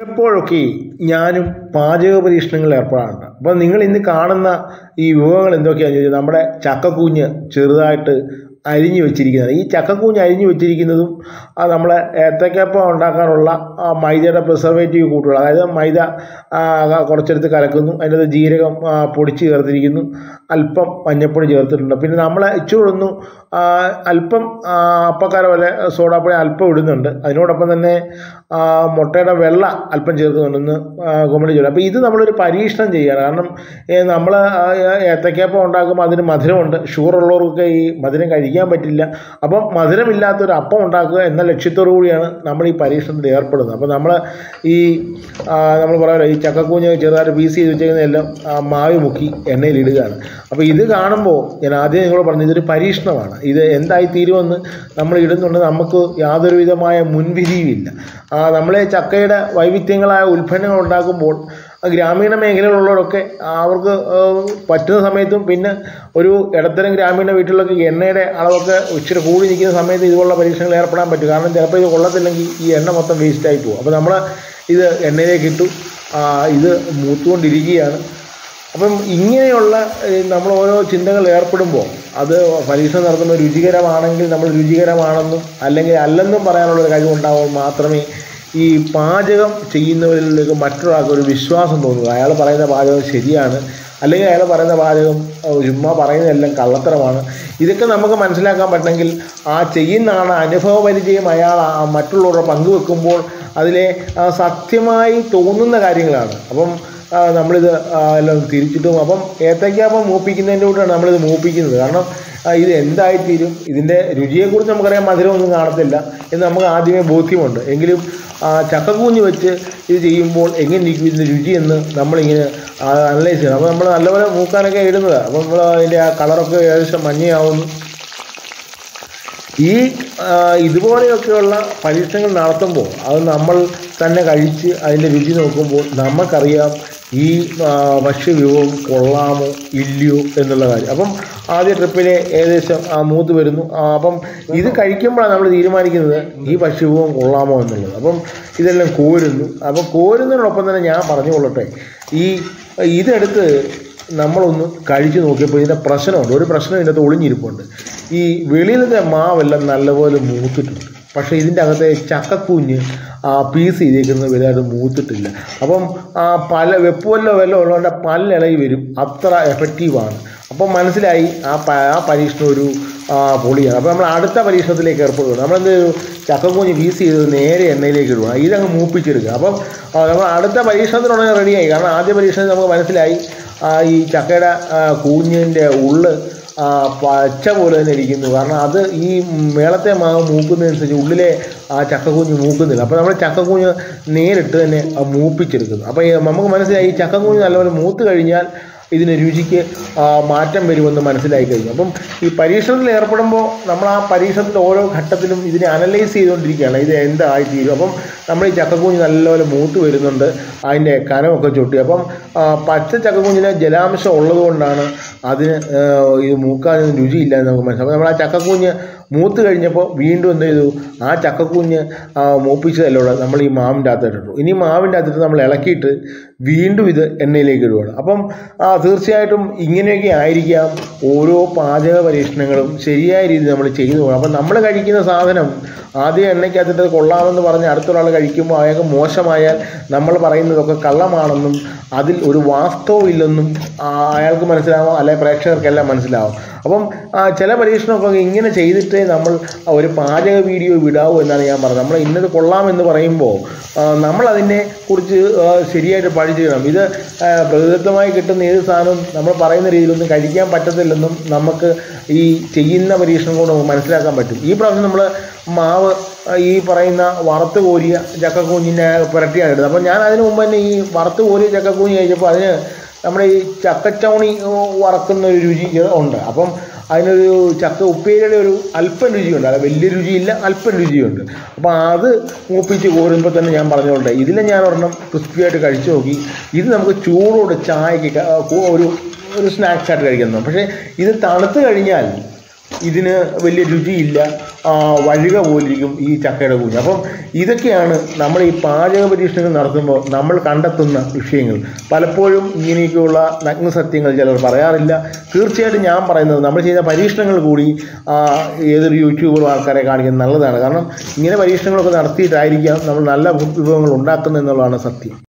എപ്പോഴൊക്കെ ഞാനും പാചക പരീക്ഷണങ്ങളിൽ ഏർപ്പെടാറുണ്ട് അപ്പോൾ നിങ്ങൾ ഇന്ന് കാണുന്ന ഈ വിഭവങ്ങൾ എന്തൊക്കെയാണെന്ന് ചോദിച്ചാൽ നമ്മുടെ ചക്കക്കൂഞ്ഞ് ചെറുതായിട്ട് അരിഞ്ഞു വെച്ചിരിക്കുന്നത് ഈ ചക്കക്കൂഞ്ഞ് അരിഞ്ഞു വെച്ചിരിക്കുന്നതും ആ നമ്മളെ ഏത്തക്കപ്പം ഉണ്ടാക്കാനുള്ള ആ മൈദയുടെ പ്രിസർവേറ്റീവ് കൂട്ടുകൾ അതായത് മൈദ ആ, കുറച്ചെടുത്ത് കലക്കുന്നു അതിനകത്ത് ജീരകം ആ, പൊടിച്ച് ചേർത്തിരിക്കുന്നു അല്പം മഞ്ഞൾപ്പൊടി ചേർത്തിട്ടുണ്ട് പിന്നെ നമ്മൾ ഇച്ചിരി ഒന്ന് ആ, അല്പം ആ, അപ്പക്കാര പോലെ സോഡാപ്പൊടി അല്പം ഇടുന്നുണ്ട് അതിനോടൊപ്പം തന്നെ ആ, മുട്ടയുടെ വെള്ള അല്പം ചേർക്കുന്നുണ്ടെന്ന് ഗവൺമെൻറ് ചൊല്ലും അപ്പോൾ ഇത് നമ്മളൊരു പരീക്ഷണം ചെയ്യുകയാണ് കാരണം നമ്മൾ ഏത്തക്കപ്പം ഉണ്ടാക്കുമ്പോൾ അതിന് മധുരമുണ്ട് ഷുഗർ ഉള്ളവർക്കൊക്കെ ഈ മധുരം കഴിക്കാൻ പറ്റില്ല അപ്പം മധുരമില്ലാത്തൊരു അപ്പം ഉണ്ടാക്കുക എന്ന ലക്ഷ്യത്തോടു കൂടിയാണ് നമ്മൾ ഈ പരീക്ഷണത്തിൽ ഏർപ്പെടുന്നത് അപ്പോൾ നമ്മൾ ഈ നമ്മൾ പറയാമല്ലോ ഈ ചക്കക്കൂഞ്ഞ് ചെറുതായിട്ട് പീസ് ചെയ്ത് വെച്ചേക്കുന്നതെല്ലാം ആ, മാവ് മുക്കി എണ്ണയിൽ ഇടുകയാണ് അപ്പോൾ ഇത് കാണുമ്പോൾ ഞാൻ ആദ്യം നിങ്ങളോട് പറഞ്ഞു ഇതൊരു പരീക്ഷണമാണ് ഇത് എന്തായി തീരുമെന്ന് നമ്മൾ ഇടുന്നുണ്ട് നമുക്ക് യാതൊരു വിധമായ മുൻവിധിയുമില്ല ആ, നമ്മളെ ചക്കയുടെ വൈവിധ്യങ്ങളായ ഉൽപ്പന്നങ്ങൾ ഉണ്ടാക്കുമ്പോൾ ആ ഗ്രാമീണ മേഖലയിലുള്ളവരൊക്കെ അവർക്ക് ആ, പറ്റുന്ന സമയത്തും പിന്നെ ഒരു ഇടത്തരം ഗ്രാമീണ വീട്ടിലൊക്കെ എണ്ണയുടെ അളവൊക്കെ ഇച്ചിരി കൂടി നിൽക്കുന്ന സമയത്ത് ഇതുപോലുള്ള പരീക്ഷണങ്ങൾ ഏർപ്പെടാൻ പറ്റും കാരണം ചിലപ്പോൾ ഇത് കൊള്ളത്തില്ലെങ്കിൽ ഈ എണ്ണ മൊത്തം വേസ്റ്റായി പോകും അപ്പോൾ നമ്മൾ ഇത് എണ്ണയിലേക്ക് ഇട്ടു ആ, ഇത് മൂത്തുകൊണ്ടിരിക്കുകയാണ് അപ്പം ഇങ്ങനെയുള്ള ഏഹ്, നമ്മൾ ഓരോ ചിന്തകൾ ഏർപ്പെടുമ്പോൾ അത് പരീക്ഷണം നടത്തുമ്പോൾ രുചികരമാണെങ്കിൽ നമ്മൾ രുചികരമാണെന്നും അല്ലെങ്കിൽ അല്ലെന്നും പറയാനുള്ള ഒരു കഴിവുണ്ടാവുമ്പോൾ മാത്രമേ ഈ പാചകം ചെയ്യുന്നവരിലേക്ക് മറ്റൊരാൾക്ക് ഒരു വിശ്വാസം തോന്നുക അയാൾ പറയുന്ന പാചകം ശരിയാണ് അല്ലെങ്കിൽ അയാൾ പറയുന്ന പാചകം ഏഹ്, ചുമ്മാ പറയുന്നതെല്ലാം കള്ളത്തരമാണ് ഇതൊക്കെ നമുക്ക് മനസ്സിലാക്കാൻ പറ്റണമെങ്കിൽ ആ ചെയ്യുന്ന ആൾ അനുഭവ പരിചയം അയാൾ ആ മറ്റുള്ളവരുടെ പങ്കുവെക്കുമ്പോൾ അതിലെ ആ, സത്യമായി തോന്നുന്ന കാര്യങ്ങളാണ് അപ്പം ആ, നമ്മളിത് ആ, എല്ലാം തിരിച്ചിട്ടും അപ്പം ഏത്തയ്ക്കാപ്പം മൂപ്പിക്കുന്നതിൻ്റെ കൂടെയാണ് നമ്മളിത് മൂപ്പിക്കുന്നത് കാരണം ആ, ഇത് എന്തായിത്തീരും ഇതിൻ്റെ രുചിയെക്കുറിച്ച് നമുക്കറിയാം മധുരമൊന്നും കാണത്തില്ല എന്ന് നമുക്ക് ആദ്യമേ ബോധ്യമുണ്ട് എങ്കിലും ആ, ചക്കക്കൂഞ്ഞ് വെച്ച് ഇത് ചെയ്യുമ്പോൾ എങ്ങനെ ഇരിക്കും ഇതിൻ്റെ രുചിയെന്ന് നമ്മളിങ്ങനെ അനലൈസ് ചെയ്യണം അപ്പോൾ നമ്മൾ നല്ലപോലെ മൂക്കാനൊക്കെ ഇടുന്നത് അപ്പോൾ നമ്മൾ അതിൻ്റെ ആ കളറൊക്കെ ഏകദേശം മഞ്ഞയാവുന്നു ഈ ആ, ഇതുപോലെയൊക്കെയുള്ള പരീക്ഷണങ്ങൾ നടത്തുമ്പോൾ അത് നമ്മൾ തന്നെ കഴിച്ച് അതിൻ്റെ രുചി നോക്കുമ്പോൾ നമുക്കറിയാം ഈ ആ, ഭക്ഷ്യവിഭവം കൊള്ളാമോ ഇല്ലയോ എന്നുള്ള കാര്യം അപ്പം ആദ്യ ട്രിപ്പിലെ ഏകദേശം ആ മൂത്ത് വരുന്നു ആ, അപ്പം ഇത് കഴിക്കുമ്പോഴാണ് നമ്മൾ തീരുമാനിക്കുന്നത് ഈ ഭക്ഷ്യവിഭവം കൊള്ളാമോ എന്നുള്ളത് അപ്പം ഇതെല്ലാം കോരുന്നു അപ്പം കോരുന്നതിനോടൊപ്പം തന്നെ ഞാൻ പറഞ്ഞുകൊള്ളട്ടെ ഈ ഇതെടുത്ത് നമ്മളൊന്ന് കഴിച്ചു നോക്കിയപ്പോൾ ഇതിൻ്റെ പ്രശ്നമുണ്ട് ഒരു പ്രശ്നം ഇതിൻ്റെ ഒളിഞ്ഞിരിപ്പുണ്ട് ഈ വെളിയിലത്തെ മാവെല്ലാം നല്ലപോലെ മൂത്തിട്ടുണ്ട് പക്ഷേ ഇതിൻ്റെ അകത്തെ ചക്കക്കൂഞ്ഞ് ആ പീസ് ചെയ്തേക്കുന്നത് വലുതായിട്ട് മൂത്തിട്ടില്ല അപ്പം ആ പല വെപ്പുവല്ലോ വല്ലോ ഉള്ളതുകൊണ്ട് പല്ലിളകി വരും അത്ര എഫക്റ്റീവാണ് അപ്പം മനസ്സിലായി ആ പ ആ പരീക്ഷണം ഒരു ആ, പൊളിയാണ് അപ്പോൾ നമ്മൾ അടുത്ത പരീക്ഷണത്തിലേക്ക് ഏർപ്പെടുകയാണ് നമ്മളെന്ത് ചെയ്തു? ചക്കക്കൂഞ്ഞ് പീസ് ചെയ്ത് നേരെ എണ്ണയിലേക്ക് ഇടുക ഇതങ്ങ് മൂപ്പിച്ചെടുക്കുക അപ്പം ആ, നമ്മൾ അടുത്ത പരീക്ഷണത്തിനുടനെ റെഡിയായി കാരണം ആദ്യ പരീക്ഷണത്തിൽ നമുക്ക് മനസ്സിലായി ആ, ഈ ചക്കയുടെ ആ, കൂഞ്ഞിൻ്റെ ഉള്ള് ആ, പച്ച പോലെ തന്നെ ഇരിക്കുന്നു കാരണം അത് ഈ മേളത്തെ മാവ് മൂക്കുന്നതനുസരിച്ച് ഉള്ളിലെ ആ ചക്കക്കൂഞ്ഞ് മൂക്കുന്നില്ല അപ്പോൾ നമ്മൾ ചക്കക്കൂഞ്ഞ് നേരിട്ട് തന്നെ ആ മൂപ്പിച്ചെടുക്കുന്നു അപ്പോൾ ഈ നമുക്ക് മനസ്സിലായി ഈ ചക്കക്കൂഞ്ഞ് നല്ലപോലെ മൂത്ത് കഴിഞ്ഞാൽ ഇതിന് രുചിക്ക് ആ, മാറ്റം വരുമെന്ന് മനസ്സിലായി കഴിഞ്ഞു അപ്പം ഈ പരീക്ഷണത്തിൽ ഏർപ്പെടുമ്പോൾ നമ്മൾ ആ പരീക്ഷണത്തിൻ്റെ ഓരോ ഘട്ടത്തിലും ഇതിനെ അനലൈസ് ചെയ്തുകൊണ്ടിരിക്കുകയാണ് ഇത് എന്തായിത്തീരും അപ്പം നമ്മൾ ഈ ചക്കക്കൂഞ്ഞ് നല്ലപോലെ മൂത്ത് വരുന്നുണ്ട് അതിൻ്റെ കനമൊക്കെ ചൊട്ടി അപ്പം ആ, പച്ച ചക്കക്കൂഞ്ഞിന് ജലാംശം ഉള്ളതുകൊണ്ടാണ് അതിന് ആ, ഇത് മൂക്കാൻ രുചിയില്ല എന്ന് നമുക്ക് മനസ്സിലാവും അപ്പോൾ നമ്മൾ ആ ചക്കക്കൂഞ്ഞ് മൂത്ത് കഴിഞ്ഞപ്പോൾ വീണ്ടും എന്ത് ചെയ്തു ആ ചക്കക്കൂഞ്ഞ് ആ, മൂപ്പിച്ചതല്ലോടെ നമ്മൾ ഈ മാവിൻ്റെ അകത്തോട്ട് ഇട്ടു ഇനി മാവിൻ്റെ അകത്തിട്ട് നമ്മൾ ഇളക്കിയിട്ട് വീണ്ടും ഇത് എണ്ണയിലേക്ക് ഇടുകയാണ് അപ്പം ആ, തീർച്ചയായിട്ടും ഇങ്ങനെയൊക്കെ ആയിരിക്കാം ഓരോ പാചക പരീക്ഷണങ്ങളും ശരിയായ രീതിയിൽ നമ്മൾ ചെയ്തു പോകണം അപ്പം നമ്മൾ കഴിക്കുന്ന സാധനം ആദ്യം എണ്ണയ്ക്കകത്തിട്ട് കൊള്ളാമെന്ന് പറഞ്ഞ് അടുത്തൊരാൾ കഴിക്കുമ്പോൾ അയാൾക്ക് മോശമായാൽ നമ്മൾ പറയുന്നതൊക്കെ കള്ളമാണെന്നും അതിൽ ഒരു വാസ്തവമില്ലെന്നും ആ, അയാൾക്ക് മനസ്സിലാവും അല്ലെ പ്രേക്ഷകർക്കെല്ലാം മനസ്സിലാവും അപ്പം ആ, ചില പരീക്ഷണമൊക്കെ ഇങ്ങനെ ചെയ്തിട്ടേ നമ്മൾ ഒരു പാചക വീഡിയോ വിടാവൂ എന്നാണ് ഞാൻ പറഞ്ഞത് നമ്മൾ ഇന്നത് കൊള്ളാമെന്ന് പറയുമ്പോൾ ആ, നമ്മൾ അതിനെ കുറിച്ച് ആ, ശരിയായിട്ട് പഠിച്ചു ചെയ്യണം ഇത് ആ, പ്രകൃതിദത്തമായി കിട്ടുന്ന ഏത് സാധനവും നമ്മൾ പറയുന്ന രീതിയിലൊന്നും കഴിക്കാൻ പറ്റത്തില്ലെന്നും നമുക്ക് ഈ ചെയ്യുന്ന പരീക്ഷണം കൊണ്ട് നമുക്ക് മനസ്സിലാക്കാൻ പറ്റും ഈ പ്രാവശ്യം നമ്മൾ മാവ് ആ, ഈ പറയുന്ന വറുത്ത് കോരിയ ചക്കക്കൂഞ്ഞിനെ പുരട്ടിയാണ് ഇടുന്നത് അപ്പം ഞാൻ അതിന് മുമ്പ് തന്നെ ഈ വറുത്ത് കോരിയ ചക്കക്കൂഞ്ഞ് കഴിച്ചപ്പോൾ അതിന് നമ്മുടെ ഈ ചക്കച്ചവണി വറക്കുന്ന ഒരു രുചി ഉണ്ട് അപ്പം അതിനൊരു ചക്ക ഉപ്പേരിയുടെ ഒരു അല്പം രുചിയുണ്ട് അത് വലിയ രുചിയില്ല അല്പം രുചിയുണ്ട് അപ്പോൾ അത് മൂപ്പിച്ച് കോരുമ്പോൾ തന്നെ ഞാൻ പറഞ്ഞോട്ടെ ഇതിലെ ഞാൻ ഒരെണ്ണം ക്രിസ്പിയായിട്ട് കഴിച്ചു നോക്കി ഇത് നമുക്ക് ചൂടോടെ ചായക്ക് ക- ഒരു ഒരു സ്നാക്സ് ആയിട്ട് കഴിക്കുന്നു പക്ഷേ ഇത് തണുത്ത് കഴിഞ്ഞാൽ ഇതിന് വലിയ രുചിയില്ല ആ, വഴുക പോലിരിക്കും ഈ ചക്കയുടെ കുഞ്ഞ് അപ്പം ഇതൊക്കെയാണ് നമ്മൾ ഈ പാചക പരീക്ഷണങ്ങൾ നടത്തുമ്പോൾ നമ്മൾ കണ്ടെത്തുന്ന വിഷയങ്ങൾ പലപ്പോഴും ഇങ്ങനെയൊക്കെയുള്ള നഗ്നസത്യങ്ങൾ ചിലർ പറയാറില്ല തീർച്ചയായിട്ടും ഞാൻ പറയുന്നത് നമ്മൾ ചെയ്ത പരീക്ഷണങ്ങൾ കൂടി ആ, ഏതൊരു യൂട്യൂബറും ആൾക്കാരെ കാണിക്കുന്നത് നല്ലതാണ് കാരണം ഇങ്ങനെ പരീക്ഷണങ്ങളൊക്കെ നടത്തിയിട്ടായിരിക്കാം നമ്മൾ നല്ല വിഭവങ്ങൾ ഉണ്ടാക്കുന്നത് എന്നുള്ളതാണ് സത്യം